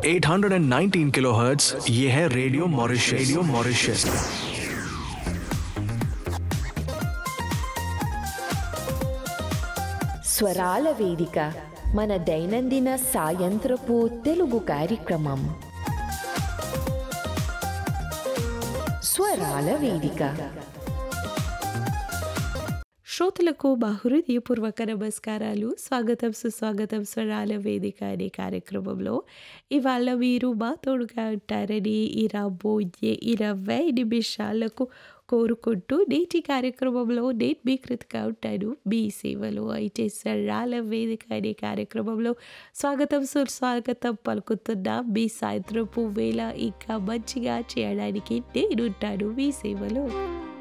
819 kilohertz ये है radio Mauritius radio Mauritius స్వరాల వేదిక మన దైనందిన సాయంత్రపు తెలుగు కార్యక్రమం స్వరాల వేదిక శ్రోతలకు మా హృదయపూర్వక నమస్కారాలు స్వాగతం సుస్వాగతం స్వరాల వేదిక అనే కార్యక్రమంలో ఇవాళ మీరు మా తోడుగా ఉంటారని ఈ రాబోయే ఇరవై నిమిషాలకు కోరుకుంటూ నేటి కార్యక్రమంలో నేను మీ కృతిగా ఉంటాను మీ సేవలో అయితే స్వరాల వేదిక అనే కార్యక్రమంలో స్వాగతం సుస్వాగతం పలుకుతున్న మీ సాయంత్రపు వేళ ఇంకా మంచిగా చేయడానికి నేనుంటాను మీ సేవలో